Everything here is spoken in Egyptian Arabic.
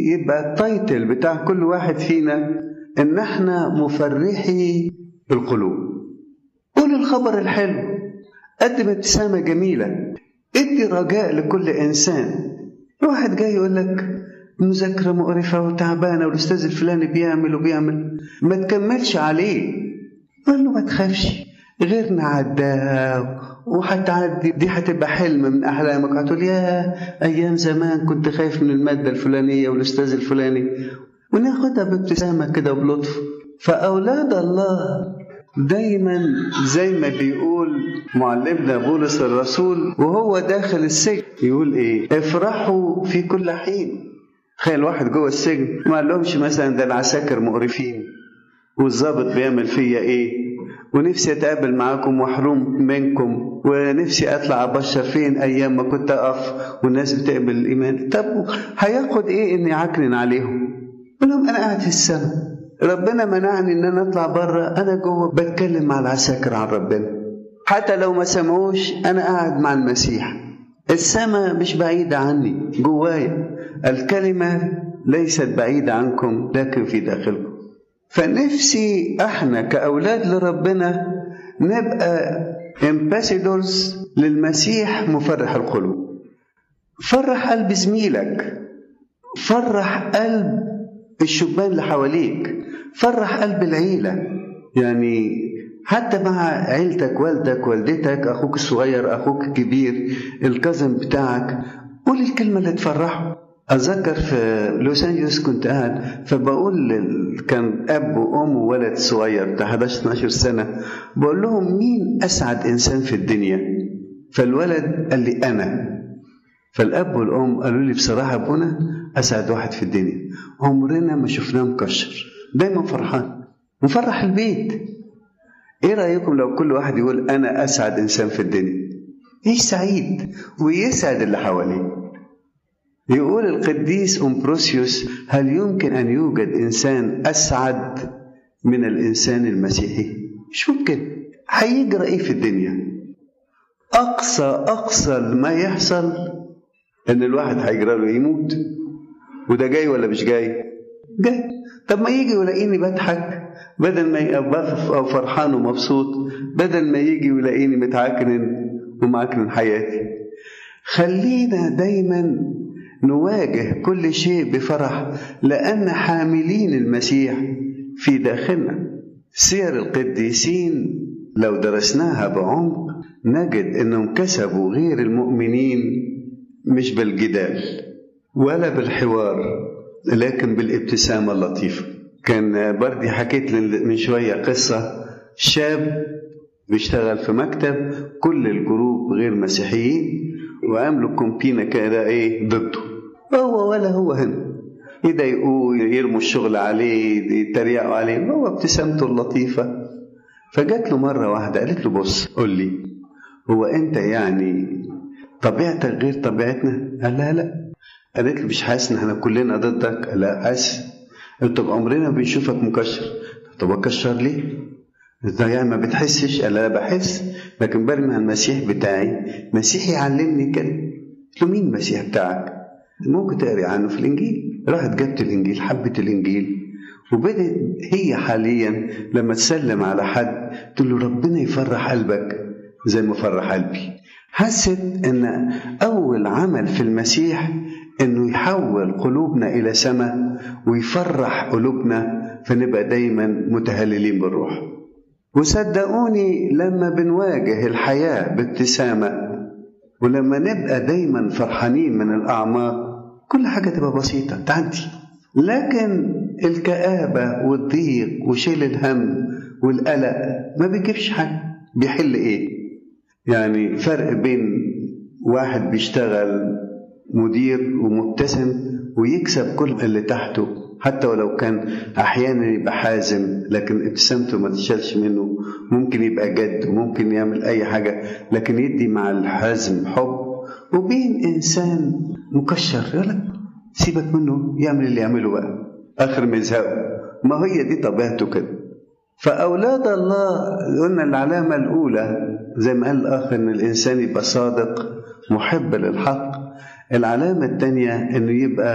يبقى التايتل بتاع كل واحد فينا ان احنا مفرحي القلوب قول الخبر الحلو قدم ابتسامه جميله ادي رجاء لكل انسان واحد جاي يقول لك مذاكرة مقرفة وتعبانة والأستاذ الفلاني بيعمل وبيعمل ما تكملش عليه قال له ما تخافش غيرنا عداه وهتعدي دي هتبقى حلم من أحلامك هتقول يا أيام زمان كنت خايف من المادة الفلانية والأستاذ الفلاني وناخدها بابتسامة كده وبلطف فأولاد الله دايما زي ما بيقول معلمنا بولس الرسول وهو داخل السجن يقول ايه افرحوا في كل حين تخيل واحد جوه السجن ما قالهمش مثلا ده العساكر مقرفين والظابط بيعمل فيا ايه ونفسي اتقابل معاكم واحروم منكم ونفسي اطلع ابشر فين ايام ما كنت اقف والناس بتقبل الايمان طب هياخد ايه اني عكنن عليهم لهم انا قاعد في السماء ربنا منعني ان انا اطلع بره انا جوه بتكلم مع العساكر عن ربنا حتى لو ما سمعوش انا قاعد مع المسيح السماء مش بعيدة عني جوايا الكلمة ليست بعيدة عنكم لكن في داخلكم فنفسي احنا كأولاد لربنا نبقى امباسيدورز للمسيح مفرح القلوب فرح قلب زميلك فرح قلب الشبان اللي حواليك فرح قلب العيلة يعني حتى مع عيلتك والدك والدتك أخوك الصغير أخوك الكبير الكازن بتاعك قول الكلمة اللي تفرحه أتذكر في لوس أنجلوس كنت قاعد فبقول كان أب وأم وولد صغير بتاع 11 12 سنة بقول لهم مين أسعد إنسان في الدنيا؟ فالولد قال لي أنا فالأب والأم قالوا لي بصراحة أبونا أسعد واحد في الدنيا عمرنا ما شفناه مكشر دايما فرحان مفرح البيت ايه رأيكم لو كل واحد يقول أنا أسعد إنسان في الدنيا يعيش سعيد ويسعد اللي حواليه يقول القديس أمبروسيوس هل يمكن أن يوجد إنسان أسعد من الإنسان المسيحي مش ممكن هيجرى إيه في الدنيا أقصى أقصى ما يحصل إن الواحد هيجرى له يموت وده جاي ولا مش جاي جاي طب ما يجي ويلاقيني بضحك بدل ما يبقى او فرحان ومبسوط بدل ما يجي ويلاقيني متعكنن ومعكنن حياتي خلينا دايما نواجه كل شيء بفرح لان حاملين المسيح في داخلنا سير القديسين لو درسناها بعمق نجد انهم كسبوا غير المؤمنين مش بالجدال ولا بالحوار لكن بالابتسامة اللطيفة كان بردي حكيت من شوية قصة شاب بيشتغل في مكتب كل الجروب غير مسيحيين وعملوا كومبينة كده ايه ضده هو ولا هو هنا يضايقوه يرموا الشغل عليه يتريقوا عليه هو ابتسامته اللطيفة فجات له مرة واحدة قالت له بص قول لي هو انت يعني طبيعتك غير طبيعتنا قال لها لا قالت له مش حاسس ان احنا كلنا ضدك قال لا حاسس قلت طب عمرنا بنشوفك مكشر طب اكشر ليه انت يعني ما بتحسش قال لا بحس لكن برمي على المسيح بتاعي مسيحي علمني كده قلت له مين المسيح بتاعك ممكن تقري عنه في الانجيل راحت جبت الانجيل حبت الانجيل وبدت هي حاليا لما تسلم على حد تقول له ربنا يفرح قلبك زي ما فرح قلبي حست ان اول عمل في المسيح انه يحول قلوبنا الى سماء ويفرح قلوبنا فنبقى دايما متهللين بالروح وصدقوني لما بنواجه الحياه بابتسامه ولما نبقى دايما فرحانين من الاعماق كل حاجه تبقى بسيطه تعدي لكن الكآبة والضيق وشيل الهم والقلق ما بيجيبش حاجة بيحل ايه يعني فرق بين واحد بيشتغل مدير ومبتسم ويكسب كل اللي تحته حتى ولو كان احيانا يبقى حازم لكن ابتسامته ما تشالش منه ممكن يبقى جد وممكن يعمل اي حاجه لكن يدي مع الحزم حب وبين انسان مكشر يقول سيبك منه يعمل اللي يعمله بقى اخر ما يزهقه ما هي دي طبيعته كده فاولاد الله قلنا العلامه الاولى زي ما قال الاخ ان الانسان يبقى صادق محب للحق العلامه الثانيه انه يبقى